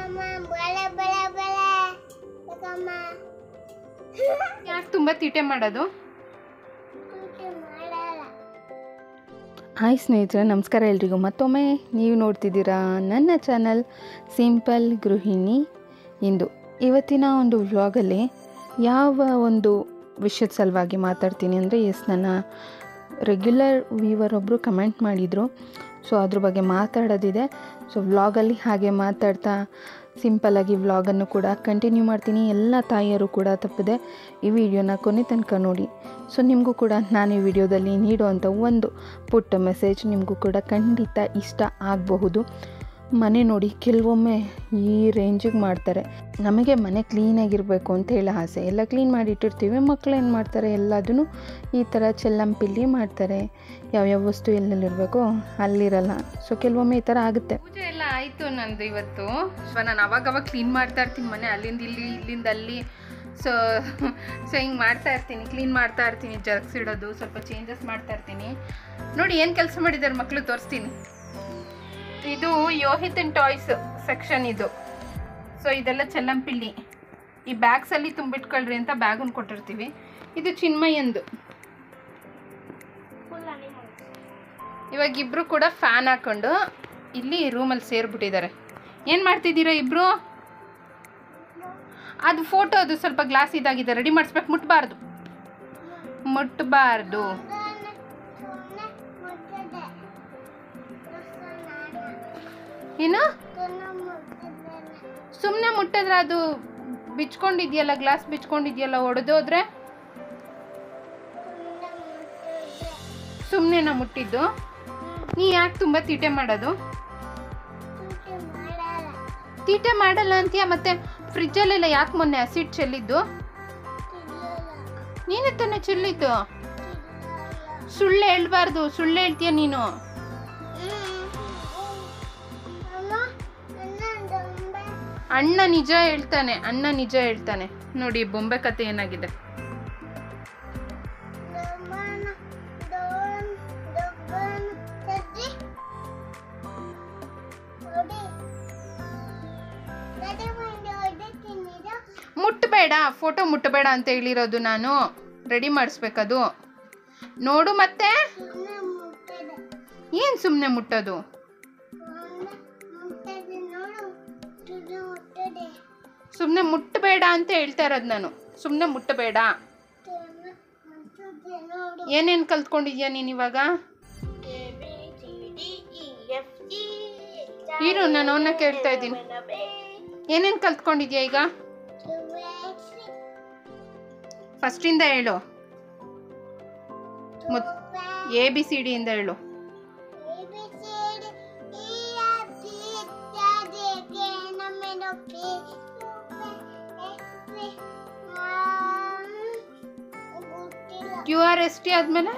ಯಾಕೆ ತುಂಬ ತೀಟೆ ಮಾಡೋದು ಹಾಯ್ ಸ್ನೇಹಿತರೆ ನಮಸ್ಕಾರ ಎಲ್ರಿಗೂ ಮತ್ತೊಮ್ಮೆ ನೀವು ನೋಡ್ತಿದ್ದೀರಾ ನನ್ನ ಚಾನಲ್ ಸಿಂಪಲ್ ಗೃಹಿಣಿ ಇಂದು ಇವತ್ತಿನ ಒಂದು ವ್ಲಾಗಲ್ಲಿ ಯಾವ ಒಂದು ವಿಷಯದ ಸಲುವಾಗಿ ಮಾತಾಡ್ತೀನಿ ಅಂದರೆ ಎಸ್ ನನ್ನ ರೆಗ್ಯುಲರ್ ವ್ಯೂವರ್ ಒಬ್ಬರು ಕಮೆಂಟ್ ಮಾಡಿದರು ಸೊ ಅದ್ರ ಬಗ್ಗೆ ಮಾತಾಡೋದಿದೆ ಸೊ ವ್ಲಾಗಲ್ಲಿ ಹಾಗೆ ಮಾತಾಡ್ತಾ ಸಿಂಪಲ್ಲಾಗಿ ವ್ಲಾಗನ್ನು ಕೂಡ ಕಂಟಿನ್ಯೂ ಮಾಡ್ತೀನಿ ಎಲ್ಲ ತಾಯಿಯರು ಕೂಡ ತಪ್ಪದೆ ಈ ವಿಡಿಯೋನ ಕೊನೆ ತನಕ ನೋಡಿ ಸೊ ನಿಮಗೂ ಕೂಡ ನಾನು ಈ ವಿಡಿಯೋದಲ್ಲಿ ನೀಡುವಂಥ ಒಂದು ಪುಟ್ಟ ಮೆಸೇಜ್ ನಿಮಗೂ ಕೂಡ ಖಂಡಿತ ಇಷ್ಟ ಆಗಬಹುದು ಮನೆ ನೋಡಿ ಕೆಲವೊಮ್ಮೆ ಈ ರೇಂಜಿಗೆ ಮಾಡ್ತಾರೆ ನಮಗೆ ಮನೆ ಕ್ಲೀನಾಗಿರಬೇಕು ಅಂತ ಹೇಳಿ ಆಸೆ ಎಲ್ಲ ಕ್ಲೀನ್ ಮಾಡಿ ಇಟ್ಟಿರ್ತೀವಿ ಮಕ್ಳು ಏನು ಮಾಡ್ತಾರೆ ಎಲ್ಲದನ್ನು ಈ ಥರ ಚೆಲ್ಲಂಪಿಲ್ಲಿ ಮಾಡ್ತಾರೆ ಯಾವ್ಯಾವ ವಸ್ತು ಎಲ್ಲೆಲ್ಲಿರಬೇಕು ಅಲ್ಲಿರಲ್ಲ ಸೊ ಕೆಲವೊಮ್ಮೆ ಈ ಥರ ಆಗುತ್ತೆ ಪೂಜೆ ಎಲ್ಲ ಆಯಿತು ನಂದು ಇವತ್ತು ಸೊ ನಾನು ಅವಾಗ ಅವಾಗ ಕ್ಲೀನ್ ಮಾಡ್ತಾ ಇರ್ತೀನಿ ಮನೆ ಅಲ್ಲಿಂದ ಇಲ್ಲಿ ಇಲ್ಲಿಂದ ಅಲ್ಲಿ ಸೊ ಸೊ ಹಿಂಗೆ ಮಾಡ್ತಾ ಇರ್ತೀನಿ ಕ್ಲೀನ್ ಮಾಡ್ತಾ ಇರ್ತೀನಿ ಜರ್ಗ್ಸಿಡೋದು ಸ್ವಲ್ಪ ಚೇಂಜಸ್ ಮಾಡ್ತಾ ಇರ್ತೀನಿ ನೋಡಿ ಏನು ಕೆಲಸ ಮಾಡಿದ್ದಾರೆ ಮಕ್ಕಳು ತೋರಿಸ್ತೀನಿ ಇದು ಯೋಹಿತನ್ ಟಾಯ್ಸ್ ಸೆಕ್ಷನ್ ಇದು ಸೊ ಇದೆಲ್ಲ ಚೆಲ್ಲಂಪಿಲ್ಲಿ ಈ ಬ್ಯಾಗ್ಸಲ್ಲಿ ತುಂಬಿಟ್ಕೊಳ್ರಿ ಅಂತ ಬ್ಯಾಗನ್ನು ಕೊಟ್ಟಿರ್ತೀವಿ ಇದು ಚಿನ್ಮಯ್ಯಂದು ಇವಾಗ ಇಬ್ರು ಕೂಡ ಫ್ಯಾನ್ ಹಾಕೊಂಡು ಇಲ್ಲಿ ರೂಮಲ್ಲಿ ಸೇರ್ಬಿಟ್ಟಿದ್ದಾರೆ ಏನು ಮಾಡ್ತಿದ್ದೀರಾ ಇಬ್ರು ಅದು ಫೋಟೋ ಅದು ಸ್ವಲ್ಪ ಗ್ಲಾಸ್ ಇದಾಗಿದೆ ರೆಡಿ ಮಾಡಿಸ್ಬೇಕು ಮುಟ್ಬಾರ್ದು ಮುಟ್ಬಾರ್ದು ಏನು ಸುಮ್ಮನೆ ಮುಟ್ಟಿದ್ರೆ ಅದು ಬಿಚ್ಕೊಂಡಿದ್ಯಲ್ಲ ಗ್ಲಾಸ್ ಬಿಚ್ಕೊಂಡಿದ್ಯಲ್ಲ ಒಡೆದೋದ್ರೆ ಸುಮ್ಮನೆ ನಾ ಮುಟ್ಟಿದ್ದು ನೀ ಯಾಕೆ ತುಂಬ ತೀಟೆ ಮಾಡೋದು ತೀಟೆ ಮಾಡಲ್ಲ ಅಂತೀಯ ಮತ್ತೆ ಫ್ರಿಜ್ಜಲ್ಲೆಲ್ಲ ಯಾಕೆ ಮೊನ್ನೆ ಅಸಿಡ್ ಚೆಲ್ಲಿದ್ದು ನೀನೇ ತಾನೇ ಚೆಲ್ಲಿದ್ದು ಸುಳ್ಳು ಹೇಳ್ಬಾರ್ದು ಸುಳ್ಳು ಹೇಳ್ತೀಯ ನೀನು ಅಣ್ಣ ನಿಜ ಹೇಳ್ತಾನೆ ಅಣ್ಣ ನಿಜ ಹೇಳ್ತಾನೆ ನೋಡಿ ಬೊಂಬೆ ಕತೆ ಏನಾಗಿದೆ ಮುಟ್ಟಬೇಡ ಫೋಟೋ ಮುಟ್ಟಬೇಡ ಅಂತ ಹೇಳಿರೋದು ನಾನು ರೆಡಿ ಮಾಡಿಸ್ಬೇಕದು ನೋಡು ಮತ್ತೆ ಏನು ಸುಮ್ಮನೆ ಮುಟ್ಟೋದು ಸುಮ್ಮನೆ ಮುಟ್ಟಬೇಡ ಅಂತ ಹೇಳ್ತಾ ಇರೋದು ನಾನು ಸುಮ್ಮನೆ ಮುಟ್ಟಬೇಡ ಏನೇನು ಕಲ್ತ್ಕೊಂಡಿದ್ಯಾ ನೀನು ಇವಾಗ ಇರು ನಾನು ಅವನ್ನ ಕೇಳ್ತಾ ಇದ್ದೀನಿ ಏನೇನು ಕಲ್ತ್ಕೊಂಡಿದ್ಯಾ ಈಗ ಫಸ್ಟಿಂದ ಹೇಳು ಮುತ್ ಎ ಬಿ ಸಿ ಡಿ ಇಂದ ಹೇಳು ಕ್ಯೂ ಆರ್ ಎಸ್ ಟಿ ಆದ್ಮೇಲೆ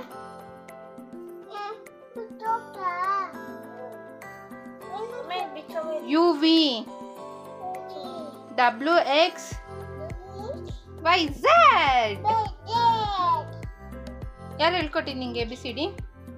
U V W X Y Z ಯಾರು ಹೇಳ್ಕೊಟ್ಟಿದ್ದು ನಿಂಗೆ ಎ ಬಿ ಸಿ ಡಿ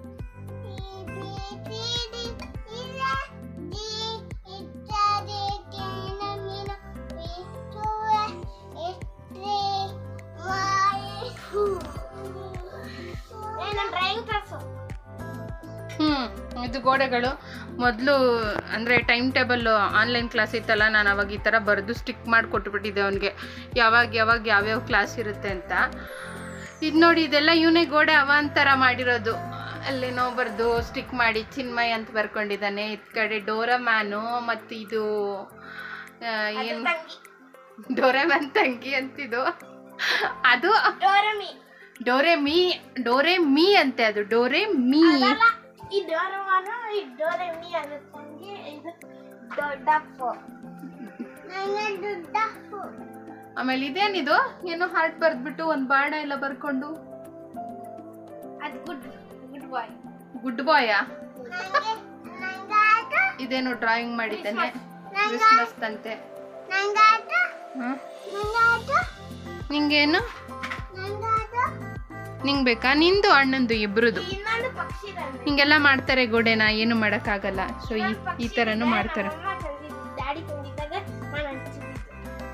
ಹ್ಞೂ ಇದು ಗೋಡೆಗಳು ಮೊದಲು ಅಂದರೆ ಟೈಮ್ ಟೇಬಲ್ ಆನ್ಲೈನ್ ಕ್ಲಾಸ್ ಇತ್ತಲ್ಲ ನಾನು ಅವಾಗ ಈ ಥರ ಬರೆದು ಸ್ಟಿಕ್ ಮಾಡಿ ಕೊಟ್ಬಿಟ್ಟಿದ್ದೆ ಅವನಿಗೆ ಯಾವಾಗ ಯಾವಾಗ ಯಾವ್ಯಾವ ಕ್ಲಾಸ್ ಇರುತ್ತೆ ಅಂತ ಇದು ನೋಡಿ ಇದೆಲ್ಲ ಇವನೇ ಗೋಡೆ ಅವಾಂತರ ಮಾಡಿರೋದು ಅಲ್ಲೇನೋ ಬರೆದು ಸ್ಟಿಕ್ ಮಾಡಿ ಚಿನ್ಮಯ್ ಅಂತ ಬರ್ಕೊಂಡಿದ್ದಾನೆ ಇದ್ ಕಡೆ ಡೋರಮ್ಯಾನು ಮತ್ತು ಇದು ಏನು ಡೋರೆಮ್ಯಾನ್ ತಂಗಿ ಅಂತಿದು ಅದು ಡೋರೆ ಮೀ ಡೋರೆ ಮೀ ಅಂತೆ ಅದು ಡೋರೆ ಮೀ ಈ ಡೋರಮಾನ ಈ ಡೋರೆಮಿ ಆಗುತ್ತೆ ಇದು ದೊಡ್ಡಪ್ಪು ನನಗೆ ದೊಡ್ಡಪ್ಪು ಆಮೇಲೆ ಇದೇನಿದು ಏನೋ ಹಾರ್ಟ್ ಬರ್ದ್ಬಿಟ್ಟು ಒಂದು ಬಾಣ ಎಲ್ಲ ಬರ್ಕೊಂಡು ಅದು ಗುಡ್ ಗುಡ್ ಬಾಯ್ ಗುಡ್ ಬಾಯಾ ನನಗೆ ನಂಗಾಟ ಇದೇನೋ ಡ್ರಾಯಿಂಗ್ ಮಾಡಿದ್ದಾನೆ ಕ್ರಿಸ್ಮಸ್ ಅಂತೆ ನಂಗಾಟ ಹ್ಮ್ ನಂಗಾಟ ನಿಂಗೇನು ನಂಗಾಟ ನಿಂಗೆ ಬೇಕಾ ನಿಂದು ಅಣ್ಣಂದು ಇಬ್ರದು ಇನ್ನೊಂದು ಪಕ್ಷಿ ತಂದೆ ಹಿಂಗೆಲ್ಲ ಮಾಡ್ತಾರೆ ಗೋಡೆನ ಏನು ಮಾಡೋಕ್ಕಾಗಲ್ಲ ಸೊ ಈ ಈ ಥರನೂ ಮಾಡ್ತಾರೆ ಡ್ಯಾಡಿ ತಂದಿದ್ದಾಗ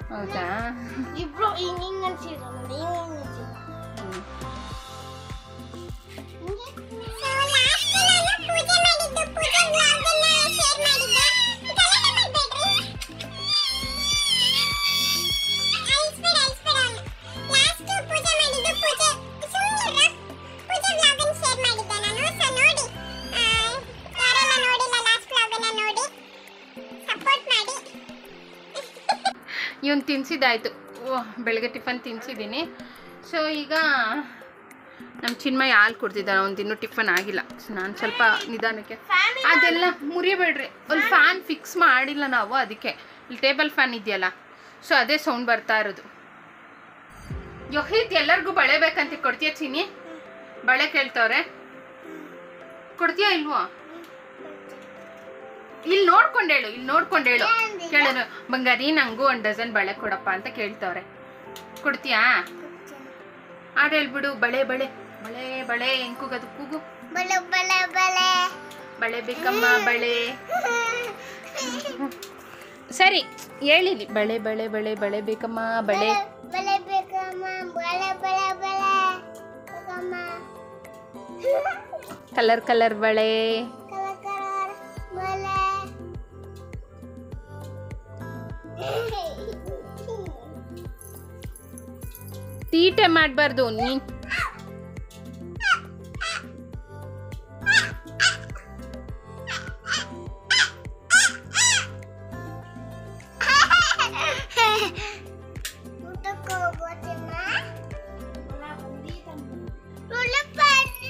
ಹೌದಾ ಇಬ್ರು ಹಿಂಗ್ ಹಿಂಗ್ ಅನ್ಸಿದ್ರು ನೋಡಿ ಹಿಂಗ್ ಹಿಂಗ್ ಅನ್ಸಿದ್ರು ಹ್ಮ್. ಇವನ್ ತಿನ್ಸಿದ್ದಾಯ್ತು ಓ ಬೆಳಗ್ಗೆ ಟಿಫನ್ ತಿನ್ಸಿದ್ದೀನಿ ಸೊ ಈಗ ನಮ್ಮ ಚಿನ್ಮಯ ಹಾಲು ಕೊಡ್ತಿದ್ದಾನೆ ಅವ್ನು ಇನ್ನೂ ಟಿಫನ್ ಆಗಿಲ್ಲ ಸೊ ನಾನು ಸ್ವಲ್ಪ ನಿಧಾನಕ್ಕೆ ಅದೆಲ್ಲ ಮುರಿಬೇಡ್ರಿ ಅಲ್ಲಿ ಫ್ಯಾನ್ ಫಿಕ್ಸ್ ಮಾಡಿಲ್ಲ ನಾವು ಅದಕ್ಕೆ ಇಲ್ಲಿ ಟೇಬಲ್ ಫ್ಯಾನ್ ಇದೆಯಲ್ಲ ಸೊ ಅದೇ ಸೌಂಡ್ ಬರ್ತಾ ಇರೋದು ಯೋಹಿತ್ ಎಲ್ಲರಿಗೂ ಬಳೆ ಬೇಕಂತ ಕೊಡ್ತೀಯ ಚಿನಿ ಬಳೆ ಕೇಳ್ತವ್ರೆ ಕೊಡ್ತೀಯಾ ಇಲ್ವೋ ಇಲ್ಲಿ ನೋಡ್ಕೊಂಡು ಹೇಳು ಇಲ್ಲಿ ನೋಡ್ಕೊಂಡು ಹೇಳು ಕೇಳಿದ್ರು ಬಂಗಾರಿ ನಂಗೂ ಒಂದು ಡಜನ್ ಬಳೆ ಕೊಡಪ್ಪ ಅಂತ ಕೇಳ್ತವ್ರೆ ಕೊಡ್ತೀಯಾ ಹಾಡು ಹೇಳ್ಬಿಡು ಬಳೆ ಬಳೆ ಬಳೆ ಬಳೆ ಹೆಂಗ್ ಕೂಗದು ಕೂಗು ಬಲೆ ಬಲೆ ಬಲೆ ಬಳೆ ಬೇಕಮ್ಮ ಬಳೆ ಸರಿ ಹೇಳಿಲಿ ಬಳೆ ಬಳೆ ಬಳೆ ಬಳೆ ಬೇಕಮ್ಮ ಬಳೆ ಬಲೆ ಬೇಕಮ್ಮ ಬಲೆ ಬಲೆ ಬಲೆ ಬೇಕಮ್ಮ ಕಲರ್ ಕಲರ್ ಬಳೆ ಕಲರ್ ಕಲರ್ ಬಲೆ ತೀಟೆ ಮಾಡಬಾರ್ದು ನೀನ್ ಊಟಕ್ಕೆ ಹೋಗೋತಿಮ್ಮ ಉಳ್ಳಿಪಾಡಿ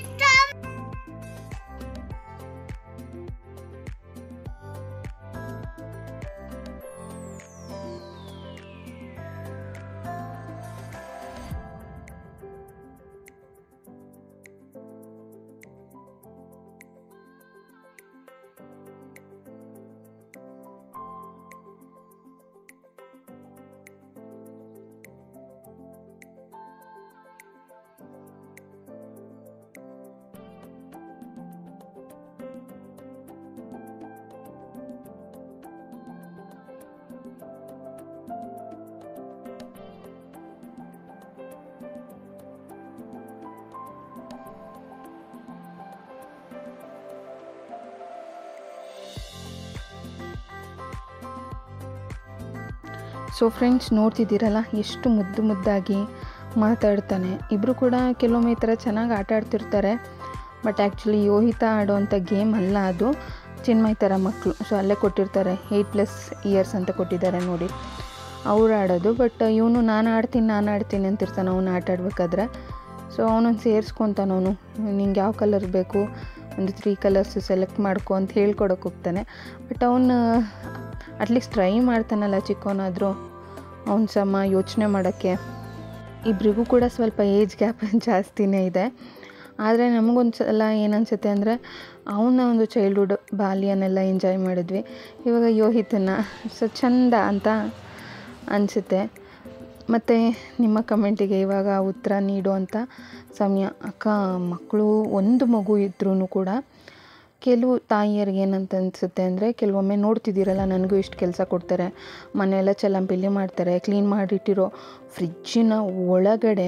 ಸೊ ಫ್ರೆಂಡ್ಸ್ ನೋಡ್ತಿದ್ದೀರಲ್ಲ ಎಷ್ಟು ಮುದ್ದು ಮುದ್ದಾಗಿ ಮಾತಾಡ್ತಾನೆ ಇಬ್ಬರು ಕೂಡ ಕೆಲವೊಮ್ಮೆ ಈ ಥರ ಚೆನ್ನಾಗಿ ಆಟ ಆಡ್ತಿರ್ತಾರೆ ಬಟ್ ಆ್ಯಕ್ಚುಲಿ ಯೋಹಿತ ಆಡೋವಂಥ ಗೇಮ್ ಅಲ್ಲ ಅದು ಚಿನ್ಮಯ್ ಥರ ಮಕ್ಕಳು ಸೊ ಅಲ್ಲೇ ಕೊಟ್ಟಿರ್ತಾರೆ ಏಯ್ಟ್ ಪ್ಲಸ್ ಇಯರ್ಸ್ ಅಂತ ಕೊಟ್ಟಿದ್ದಾರೆ ನೋಡಿ ಅವ್ರು ಆಡೋದು ಬಟ್ ಇವನು ನಾನು ಆಡ್ತೀನಿ ನಾನು ಆಡ್ತೀನಿ ಅಂತಿರ್ತಾನೆ ಅವನು ಆಟ ಆಡ್ಬೇಕಾದ್ರೆ ಸೊ ಅವನನ್ನು ಸೇರಿಸ್ಕೊತಾನೆ ಅವನು ನಿಂಗೆ ಯಾವ ಕಲರ್ ಬೇಕು ಒಂದು ತ್ರೀ ಕಲರ್ಸ್ ಸೆಲೆಕ್ಟ್ ಮಾಡ್ಕೊ ಅಂತ ಹೇಳ್ಕೊಡೋಕೆ ಹೋಗ್ತಾನೆ ಬಟ್ ಅವನು ಅಟ್ಲೀಸ್ಟ್ ಟ್ರೈ ಮಾಡ್ತಾನಲ್ಲ ಚಿಕ್ಕವನಾದರೂ ಅವನ ಸಮ ಯೋಚನೆ ಮಾಡೋಕ್ಕೆ ಇಬ್ಬರಿಗೂ ಕೂಡ ಸ್ವಲ್ಪ ಏಜ್ ಗ್ಯಾಪ್ ಜಾಸ್ತಿನೇ ಇದೆ ಆದರೆ ನಮಗೊಂದು ಸಲ ಏನನ್ಸುತ್ತೆ ಅಂದರೆ ಅವನ ಒಂದು ಚೈಲ್ಡ್ಹುಡ್ ಬಾಲ್ಯನೆಲ್ಲ ಎಂಜಾಯ್ ಮಾಡಿದ್ವಿ ಇವಾಗ ಯೋಹಿತನ ಸೊ ಚಂದ ಅಂತ ಅನಿಸುತ್ತೆ ಮತ್ತು ನಿಮ್ಮ ಕಮೆಂಟಿಗೆ ಇವಾಗ ಉತ್ತರ ನೀಡುವಂಥ ಸಮಯ ಅಕ್ಕ ಮಕ್ಕಳು ಒಂದು ಮಗು ಇದ್ರೂ ಕೂಡ ಕೆಲವು ತಾಯಿಯರಿಗೆ ಏನಂತ ಅನಿಸುತ್ತೆ ಅಂದರೆ ಕೆಲವೊಮ್ಮೆ ನೋಡ್ತಿದ್ದೀರಲ್ಲ ನನಗೂ ಇಷ್ಟು ಕೆಲಸ ಕೊಡ್ತಾರೆ ಮನೆಯೆಲ್ಲ ಚಲ್ಲಂಪಿಲ್ಲಿ ಮಾಡ್ತಾರೆ ಕ್ಲೀನ್ ಮಾಡಿಟ್ಟಿರೋ ಫ್ರಿಜ್ಜಿನ ಒಳಗಡೆ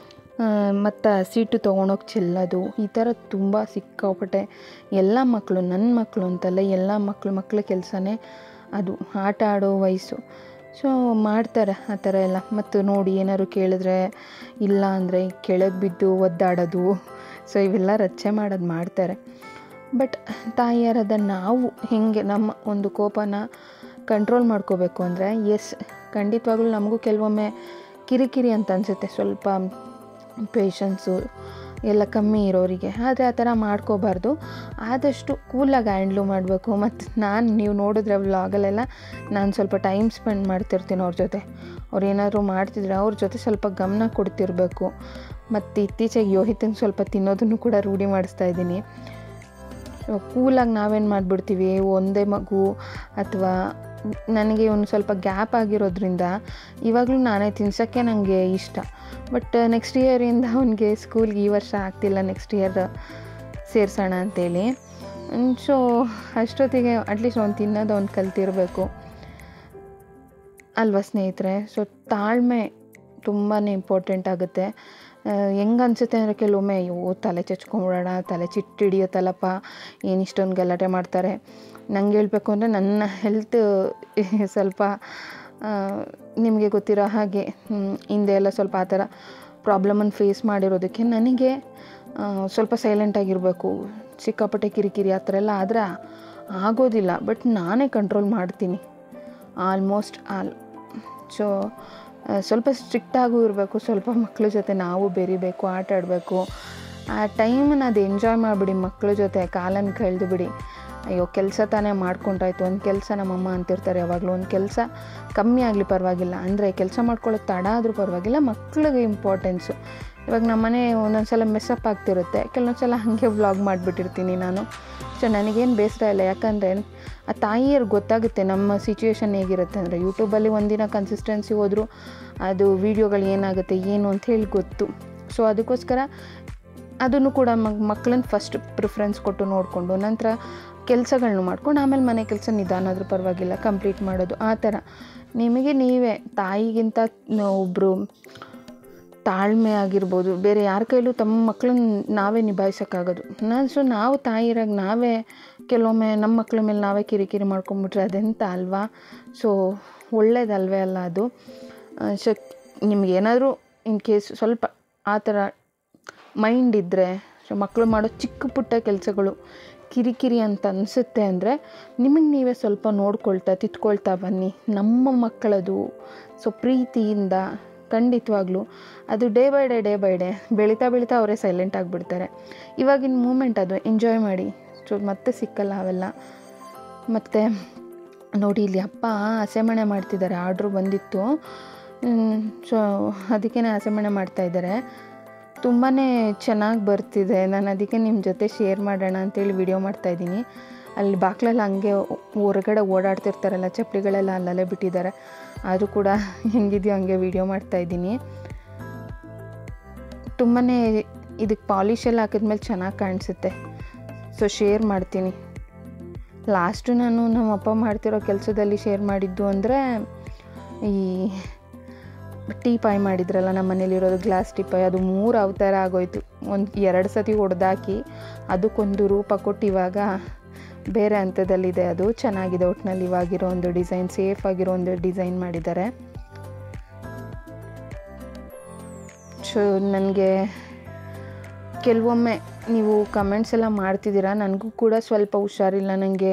ಮತ್ತು ಸೀಟು ತೊಗೊಂಡೋಗಿ ಚೆಲ್ಲೋದು ಈ ಥರ ತುಂಬ ಸಿಕ್ಕಾಪಟ್ಟೆ ಎಲ್ಲ ಮಕ್ಕಳು ನನ್ನ ಮಕ್ಕಳು ಅಂತಲ್ಲ ಎಲ್ಲ ಮಕ್ಕಳು ಮಕ್ಕಳ ಕೆಲಸನೇ ಅದು ಆಟ ಆಡೋ ವಯಸ್ಸು ಸೊ ಮಾಡ್ತಾರೆ ಆ ಥರ ಎಲ್ಲ ಮತ್ತು ನೋಡಿ ಏನಾದ್ರು ಕೇಳಿದ್ರೆ ಇಲ್ಲ ಅಂದರೆ ಕೆಳಗೆ ಬಿದ್ದು ಒದ್ದಾಡೋದು ಸೊ ಇವೆಲ್ಲ ರಚ್ಚೆ ಮಾಡೋದು ಮಾಡ್ತಾರೆ ಬಟ್ ತಾಯಿಯರಾದ ನಾವು ಹೇಗೆ ನಮ್ಮ ಒಂದು ಕೋಪನ ಕಂಟ್ರೋಲ್ ಮಾಡ್ಕೋಬೇಕು ಅಂದರೆ ಎಸ್ ಖಂಡಿತವಾಗ್ಲೂ ನಮಗೂ ಕೆಲವೊಮ್ಮೆ ಕಿರಿಕಿರಿ ಅಂತ ಅನಿಸುತ್ತೆ ಸ್ವಲ್ಪ ಪೇಷನ್ಸು ಎಲ್ಲ ಕಮ್ಮಿ ಇರೋರಿಗೆ ಆದರೆ ಆ ಥರ ಮಾಡ್ಕೋಬಾರ್ದು ಆದಷ್ಟು ಕೂಲಾಗಿ ಹ್ಯಾಂಡ್ಲು ಮಾಡಬೇಕು ಮತ್ತು ನಾನು ನೀವು ನೋಡಿದ್ರೆ ವ್ಲಾಗಲ್ಲೆಲ್ಲ ನಾನು ಸ್ವಲ್ಪ ಟೈಮ್ ಸ್ಪೆಂಡ್ ಮಾಡ್ತಿರ್ತೀನಿ ಅವ್ರ ಜೊತೆ ಅವ್ರು ಏನಾದರೂ ಮಾಡ್ತಿದ್ರೆ ಅವ್ರ ಜೊತೆ ಸ್ವಲ್ಪ ಗಮನ ಕೊಡ್ತಿರ್ಬೇಕು ಮತ್ತು ಇತ್ತೀಚೆಗೆ ಯೋಹಿತನ ಸ್ವಲ್ಪ ತಿನ್ನೋದನ್ನು ಕೂಡ ರೂಢಿ ಮಾಡಿಸ್ತಾ ಇದ್ದೀನಿ ಕೂಲಾಗಿ ನಾವೇನು ಮಾಡಿಬಿಡ್ತೀವಿ ಒಂದೇ ಮಗು ಅಥವಾ ನನಗೆ ಒಂದು ಸ್ವಲ್ಪ ಗ್ಯಾಪ್ ಆಗಿರೋದ್ರಿಂದ ಇವಾಗಲೂ ನಾನೇ ತಿನ್ಸೋಕ್ಕೆ ನನಗೆ ಇಷ್ಟ ಬಟ್ ನೆಕ್ಸ್ಟ್ ಇಯರಿಂದ ಅವನಿಗೆ ಸ್ಕೂಲ್ಗೆ ಈ ವರ್ಷ ಆಗ್ತಿಲ್ಲ ನೆಕ್ಸ್ಟ್ ಇಯರ್ ಸೇರಿಸೋಣ ಅಂತೇಳಿ ಸೊ ಅಷ್ಟೊತ್ತಿಗೆ ಅಟ್ಲೀಸ್ಟ್ ಅವ್ನು ತಿನ್ನೋದು ಅವ್ನು ಕಲ್ತಿರಬೇಕು ಅಲ್ವಾ ಸ್ನೇಹಿತರೆ ಸೊ ತಾಳ್ಮೆ ತುಂಬಾ ಇಂಪಾರ್ಟೆಂಟ್ ಆಗುತ್ತೆ ಹೆಂಗೆ ಅನಿಸುತ್ತೆ ಅಂದರೆ ಕೆಲವೊಮ್ಮೆ ಅಯ್ಯೋ ತಲೆ ಚಚ್ಕೊಂಬಿಡೋಣ ತಲೆ ಚಿಟ್ಟು ಹಿಡಿಯುತ್ತಲ್ಲಪ್ಪ ಏನು ಇಷ್ಟೊಂದು ಗಲಾಟೆ ಮಾಡ್ತಾರೆ ನಂಗೆ ಹೇಳಬೇಕು ಅಂದರೆ ನನ್ನ ಹೆಲ್ತ್ ಸ್ವಲ್ಪ ನಿಮಗೆ ಗೊತ್ತಿರೋ ಹಾಗೆ ಹ್ಮ್, ಹಿಂದೆ ಎಲ್ಲ ಸ್ವಲ್ಪ ಆ ಥರ ಪ್ರಾಬ್ಲಮನ್ನು ಫೇಸ್ ಮಾಡಿರೋದಕ್ಕೆ ನನಗೆ ಆ, ಸ್ವಲ್ಪ ಸೈಲೆಂಟಾಗಿರಬೇಕು ಸಿಕ್ಕಾಪಟ್ಟೆ ಕಿರಿಕಿರಿ ಆ ಥರ ಎಲ್ಲ ಆದರೆ ಆಗೋದಿಲ್ಲ ಬಟ್ ನಾನೇ ಕಂಟ್ರೋಲ್ ಮಾಡ್ತೀನಿ ಆಲ್ಮೋಸ್ಟ್ ಆಲ್ ಸೊ ಸ್ವಲ್ಪ ಸ್ಟ್ರಿಕ್ಟಾಗೂ ಇರಬೇಕು ಸ್ವಲ್ಪ ಮಕ್ಕಳ ಜೊತೆ ನಾವು ಬೆರಿಬೇಕು ಆಟ ಆಡಬೇಕು ಆ ಟೈಮನ್ನ ಅದು ಎಂಜಾಯ್ ಮಾಡಿಬಿಡಿ ಮಕ್ಕಳ ಜೊತೆ ಕಾಲನ್ನು ಕಳೆದು ಬಿಡಿ ಅಯ್ಯೋ ಕೆಲಸ ತಾನೇ ಮಾಡ್ಕೊಂಡ್ರಾಯ್ತು ಒಂದು ಕೆಲಸ ನಮ್ಮಮ್ಮ ಅಂತಿರ್ತಾರೆ ಯಾವಾಗಲೂ ಒಂದು ಕೆಲಸ ಕಮ್ಮಿ ಆಗಲಿ ಪರವಾಗಿಲ್ಲ ಅಂದರೆ ಕೆಲಸ ಮಾಡ್ಕೊಳ್ಳೋದು ತಡ ಆದರೂ ಪರವಾಗಿಲ್ಲ ಮಕ್ಳಿಗೆ ಇಂಪಾರ್ಟೆನ್ಸು ಇವಾಗ ನಮ್ಮನೆ ಒಂದೊಂದು ಸಲ ಮೆಸ್ಸಪ್ ಆಗ್ತಿರುತ್ತೆ ಕೆಲವೊಂದು ಸಲ ಹಾಗೆ ವ್ಲಾಗ್ ಮಾಡಿಬಿಟ್ಟಿರ್ತೀನಿ ನಾನು ಸೊ ನನಗೇನು ಬೇಸರ ಇಲ್ಲ ಯಾಕಂದರೆ ಆ ತಾಯಿಯರಿಗೆ ಗೊತ್ತಾಗುತ್ತೆ ನಮ್ಮ ಸಿಚುವೇಶನ್ ಹೇಗಿರುತ್ತೆ ಅಂದರೆ ಯೂಟ್ಯೂಬಲ್ಲಿ ಒಂದಿನ ಕನ್ಸಿಸ್ಟೆನ್ಸಿ ಹೋದರೂ ಅದು ವೀಡಿಯೋಗಳು ಏನಾಗುತ್ತೆ ಏನು ಅಂತ ಹೇಳಿ ಗೊತ್ತು ಸೊ ಅದಕ್ಕೋಸ್ಕರ ಅದನ್ನು ಕೂಡ ಮಗ್ ಮಕ್ಕಳನ್ನ ಫಸ್ಟ್ ಪ್ರಿಫರೆನ್ಸ್ ಕೊಟ್ಟು ನೋಡಿಕೊಂಡು ನಂತರ ಕೆಲಸಗಳನ್ನ ಮಾಡ್ಕೊಂಡು ಆಮೇಲೆ ಮನೆ ಕೆಲಸ ನಿಧಾನ ಆದರೂ ಪರವಾಗಿಲ್ಲ ಕಂಪ್ಲೀಟ್ ಮಾಡೋದು ಆ ಥರ ನಿಮಗೆ ನೀವೇ ತಾಯಿಗಿಂತ ಒಬ್ಬರು ತಾಳ್ಮೆ ಆಗಿರ್ಬೋದು ಬೇರೆ ಯಾರ ಕೈಲೂ ತಮ್ಮ ಮಕ್ಕಳನ್ನ ನಾವೇ ನಿಭಾಯಿಸೋಕ್ಕಾಗೋದು ನಾನು ಸೊ ನಾವು ತಾಯಿರಾಗ ನಾವೇ ಕೆಲವೊಮ್ಮೆ ನಮ್ಮ ಮಕ್ಕಳ ಮೇಲೆ ನಾವೇ ಕಿರಿಕಿರಿ ಮಾಡ್ಕೊಂಬಿಟ್ರೆ ಅದೆಂತ ಅಲ್ವಾ ಸೊ ಒಳ್ಳೇದಲ್ವೇ ಅಲ್ಲ ಅದು ಸೊ ನಿಮಗೇನಾದರೂ ಇನ್ ಕೇಸ್ ಸ್ವಲ್ಪ ಆ ಥರ ಮೈಂಡ್ ಇದ್ದರೆ ಸೊ ಮಕ್ಕಳು ಮಾಡೋ ಚಿಕ್ಕ ಪುಟ್ಟ ಕೆಲಸಗಳು ಕಿರಿಕಿರಿ ಅಂತ ಅನಿಸುತ್ತೆ ಅಂದರೆ ನಿಮಗೆ ನೀವೇ ಸ್ವಲ್ಪ ನೋಡ್ಕೊಳ್ತಾ ತಿತ್ಕೊಳ್ತಾ ಬನ್ನಿ ನಮ್ಮ ಮಕ್ಕಳದು ಸೊ ಪ್ರೀತಿಯಿಂದ ಖಂಡಿತವಾಗ್ಲೂ ಅದು day by day day by day ಬೆಳೀತಾ ಬೆಳೀತಾ ಅವರೇ ಸೈಲೆಂಟ್ ಆಗಿಬಿಡ್ತಾರೆ ಇವಾಗಿನ ಮೂಮೆಂಟ್ ಅದು ಎಂಜಾಯ್ ಮಾಡಿ ಸೊ ಮತ್ತೆ ಸಿಕ್ಕಲ್ಲ ಅವೆಲ್ಲ ಮತ್ತು ನೋಡಿ ಇಲ್ಲಿ ಅಪ್ಪ ಹಸೆಮಣೆ ಮಾಡ್ತಿದ್ದಾರೆ ಆರ್ಡ್ರು ಬಂದಿತ್ತು ಸೊ ಅದಕ್ಕೇ ಹಸೆಮಣೆ ಮಾಡ್ತಾಯಿದ್ದಾರೆ ತುಂಬಾ ಚೆನ್ನಾಗಿ ಬರ್ತಿದೆ ನಾನು ಅದಕ್ಕೆ ನಿಮ್ಮ ಜೊತೆ ಶೇರ್ ಮಾಡೋಣ ಅಂತೇಳಿ ವಿಡಿಯೋ ಮಾಡ್ತಾಯಿದ್ದೀನಿ ಅಲ್ಲಿ ಬಾಕ್ಲಲ್ಲಿ ಹಂಗೆ ಹೊರಗಡೆ ಓಡಾಡ್ತಿರ್ತಾರಲ್ಲ ಚಪ್ಪಲಿಗಳೆಲ್ಲ ಅಲ್ಲಲ್ಲೇ ಬಿಟ್ಟಿದ್ದಾರೆ ಆದರೂ ಕೂಡ ಹೆಂಗಿದೆಯೋ ಹಂಗೆ ವಿಡಿಯೋ ಮಾಡ್ತಾಯಿದ್ದೀನಿ ತುಂಬಾ ಇದಕ್ಕೆ ಪಾಲಿಶ್ ಎಲ್ಲ ಹಾಕಿದ್ಮೇಲೆ ಚೆನ್ನಾಗಿ ಕಾಣಿಸುತ್ತೆ ಸೊ ಶೇರ್ ಮಾಡ್ತೀನಿ ಲಾಸ್ಟು ನಾನು ನಮ್ಮ ಅಪ್ಪ ಮಾಡ್ತಿರೋ ಕೆಲಸದಲ್ಲಿ ಶೇರ್ ಮಾಡಿದ್ದು ಅಂದರೆ ಈ ಟೀ ಪಾಯ್ ಮಾಡಿದ್ರಲ್ಲ ನಮ್ಮ ಮನೇಲಿರೋದು ಗ್ಲಾಸ್ ಟೀ ಪಾಯ್ ಅದು ಮೂರು ಅವತಾರ ಆಗೋಯ್ತು ಒಂದು ಎರಡು ಸತಿ ಹೊಡೆದಾಕಿ ಅದಕ್ಕೊಂದು ರೂಪ ಕೊಟ್ಟು ಇವಾಗ ಬೇರೆ ಹಂತದಲ್ಲಿದೆ ಅದು ಚೆನ್ನಾಗಿದೆ ಒಟ್ಟಿನಲ್ಲಿ ಇವಾಗಿರೋ ಒಂದು ಡಿಸೈನ್ ಸೇಫ್ ಆಗಿರೋ ಒಂದು ಡಿಸೈನ್ ಮಾಡಿದ್ದಾರೆ ಸೊ ನನಗೆ ಕೆಲವೊಮ್ಮೆ ನೀವು ಕಮೆಂಟ್ಸ್ ಎಲ್ಲ ಮಾಡ್ತಿದ್ದೀರಾ ನನಗೂ ಕೂಡ ಸ್ವಲ್ಪ ಹುಷಾರಿಲ್ಲ ನನಗೆ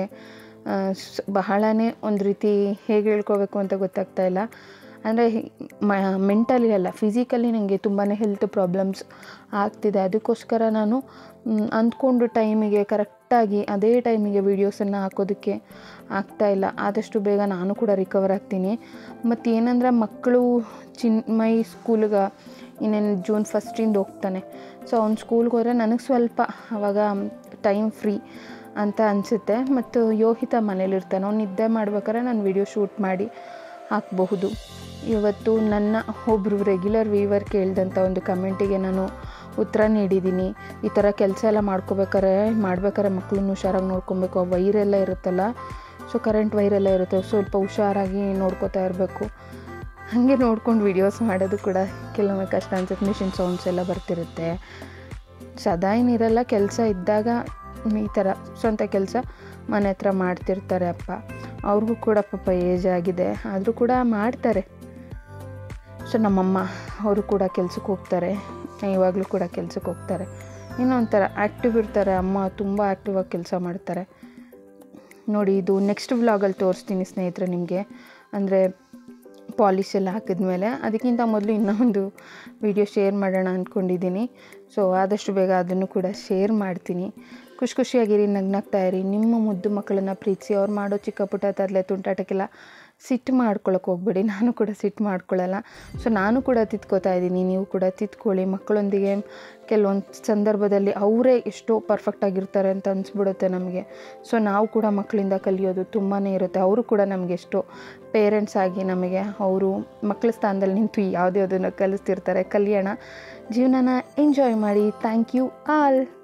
ಬಹಳನೇ ಒಂದು ರೀತಿ ಹೇಗೆ ಹೇಳ್ಕೋಬೇಕು ಅಂತ ಗೊತ್ತಾಗ್ತಾ ಇಲ್ಲ ಅಂದರೆ ಮೆಂಟಲಿ ಅಲ್ಲ ಫಿಸಿಕಲಿ ನನಗೆ ತುಂಬಾ ಹೆಲ್ತ್ ಪ್ರಾಬ್ಲಮ್ಸ್ ಆಗ್ತಿದೆ ಅದಕ್ಕೋಸ್ಕರ ನಾನು ಮ್, ಅಂದ್ಕೊಂಡು ಟೈಮಿಗೆ ಕರೆಕ್ಟಾಗಿ ಅದೇ ಟೈಮಿಗೆ ವೀಡಿಯೋಸನ್ನು ಹಾಕೋದಕ್ಕೆ ಆಗ್ತಾಯಿಲ್ಲ ಆದಷ್ಟು ಬೇಗ ನಾನು ಕೂಡ ರಿಕವರ್ ಆಗ್ತೀನಿ ಮತ್ತು ಏನಂದರೆ ಮಕ್ಕಳು ಚಿನ್ಮೈ ಸ್ಕೂಲ್ಗೆ ಇನ್ನೇನು ಜೂನ್ ಫಸ್ಟಿಂದ ಹೋಗ್ತಾನೆ ಸೊ ಅವ್ನು ಸ್ಕೂಲ್ಗೆ ಹೋದರೆ ನನಗೆ ಸ್ವಲ್ಪ ಆವಾಗ ಟೈಮ್ ಫ್ರೀ ಅಂತ ಅನಿಸುತ್ತೆ ಮತ್ತು ಯೋಹಿತ ಮನೇಲಿರ್ತಾನೆ ಅವ್ನು ನಿದ್ದೆ ಮಾಡ್ಬೇಕಾದ್ರೆ ನಾನು ವಿಡಿಯೋ ಶೂಟ್ ಮಾಡಿ ಹಾಕಬಹುದು ಇವತ್ತು ನನ್ನ ಒಬ್ಬರು ರೆಗ್ಯುಲರ್ ವೀವರ್ ಕೇಳಿದಂಥ ಒಂದು ಕಮೆಂಟಿಗೆ ನಾನು ಉತ್ತರ ನೀಡಿದ್ದೀನಿ ಈ ಥರ ಕೆಲಸ ಎಲ್ಲ ಮಾಡ್ಕೋಬೇಕಾರೆ ಮಾಡ್ಬೇಕಾದ್ರೆ ಮಕ್ಕಳನ್ನ ಹುಷಾರಾಗಿ ನೋಡ್ಕೊಬೇಕು ಆ ವೈರೆಲ್ಲ ಇರುತ್ತಲ್ಲ ಸೊ ಕರೆಂಟ್ ವೈರೆಲ್ಲ ಇರುತ್ತೆ ಸ್ವಲ್ಪ ಹುಷಾರಾಗಿ ನೋಡ್ಕೋತಾ ಇರಬೇಕು ಹಾಗೆ ನೋಡ್ಕೊಂಡು ವೀಡಿಯೋಸ್ ಮಾಡೋದು ಕೂಡ ಕೆಲವೊಮ್ಮೆ ಕಷ್ಟ ಅನ್ಸುತ್ತೆ ಮಿಷಿನ್ ಸೌಂಡ್ಸ್ ಎಲ್ಲ ಬರ್ತಿರುತ್ತೆ ಸದಾ ಏನಿರಲ್ಲ ಕೆಲಸ ಇದ್ದಾಗ ಈ ಥರ ಸ್ವಂತ ಕೆಲಸ ಮನೆ ಹತ್ರ ಮಾಡ್ತಿರ್ತಾರೆ ಅಪ್ಪ ಅವ್ರಿಗೂ ಕೂಡ ಪಾಪ ಏಜ್ ಆಗಿದೆ ಆದರೂ ಕೂಡ ಮಾಡ್ತಾರೆ ಸೊ ನಮ್ಮಮ್ಮ ಅವರು ಕೂಡ ಕೆಲ್ಸಕ್ಕೆ ಹೋಗ್ತಾರೆ ಇವಾಗಲೂ ಕೂಡ ಕೆಲ್ಸಕ್ಕೆ ಹೋಗ್ತಾರೆ ಏನೋ ಒಂಥರ ಆ್ಯಕ್ಟಿವ್ ಇರ್ತಾರೆ ಅಮ್ಮ ತುಂಬ ಆ್ಯಕ್ಟಿವ್ ಆಗಿ ಕೆಲಸ ಮಾಡ್ತಾರೆ ನೋಡಿ ಇದು ನೆಕ್ಸ್ಟ್ ವ್ಲಾಗಲ್ಲಿ ತೋರಿಸ್ತೀನಿ ಸ್ನೇಹಿತರೆ ನಿಮಗೆ ಅಂದರೆ ಪಾಲಿಶ್ ಎಲ್ಲ ಹಾಕಿದ್ಮೇಲೆ ಅದಕ್ಕಿಂತ ಮೊದಲು ಇನ್ನೂ ಒಂದು ವಿಡಿಯೋ ಶೇರ್ ಮಾಡೋಣ ಅಂದ್ಕೊಂಡಿದ್ದೀನಿ ಸೊ ಆದಷ್ಟು ಬೇಗ ಅದನ್ನು ಕೂಡ ಶೇರ್ ಮಾಡ್ತೀನಿ ಖುಷಿ ಖುಷಿಯಾಗಿರಿ ನಗ್ನಾಗ್ತಾ ಇರಿ ನಿಮ್ಮ ಮುದ್ದು ಮಕ್ಕಳನ್ನ ಪ್ರೀತಿಸಿ ಅವ್ರು ಮಾಡೋ ಚಿಕ್ಕ ಪುಟ್ಟ ತರಲೆ ತುಂಟಾಟಕ್ಕೆಲ್ಲ ಸಿಟ್ಟು ಮಾಡ್ಕೊಳಕ್ಕೆ ಹೋಗ್ಬೇಡಿ ನಾನು ಕೂಡ ಸಿಟ್ಟು ಮಾಡ್ಕೊಳ್ಳಲ್ಲ ಸೊ ನಾನು ಕೂಡ ತಿದ್ಕೋತಾ ಇದ್ದೀನಿ ನೀವು ಕೂಡ ತಿದ್ಕೊಳ್ಳಿ ಮಕ್ಕಳೊಂದಿಗೆ ಕೆಲವೊಂದು ಸಂದರ್ಭದಲ್ಲಿ ಅವರೇ ಎಷ್ಟೋ ಪರ್ಫೆಕ್ಟ್ ಆಗಿರ್ತಾರೆ ಅಂತ ಅನಿಸ್ಬಿಡುತ್ತೆ ನಮಗೆ ಸೊ ನಾವು ಕೂಡ ಮಕ್ಕಳಿಂದ ಕಲಿಯೋದು ತುಂಬಾ ಇರುತ್ತೆ ಅವರು ಕೂಡ ನಮಗೆ ಎಷ್ಟೋ ಪೇರೆಂಟ್ಸ್ ಆಗಿ ನಮಗೆ ಅವರು ಮಕ್ಕಳ ಸ್ಥಾನದಲ್ಲಿ ನಿಂತು ಯಾವುದೇ ಅದನ್ನು ಕಲಿಸ್ತಿರ್ತಾರೆ ಕಲಿಯೋಣ ಜೀವನನ ಎಂಜಾಯ್ ಮಾಡಿ ಥ್ಯಾಂಕ್ ಯು ಆಲ್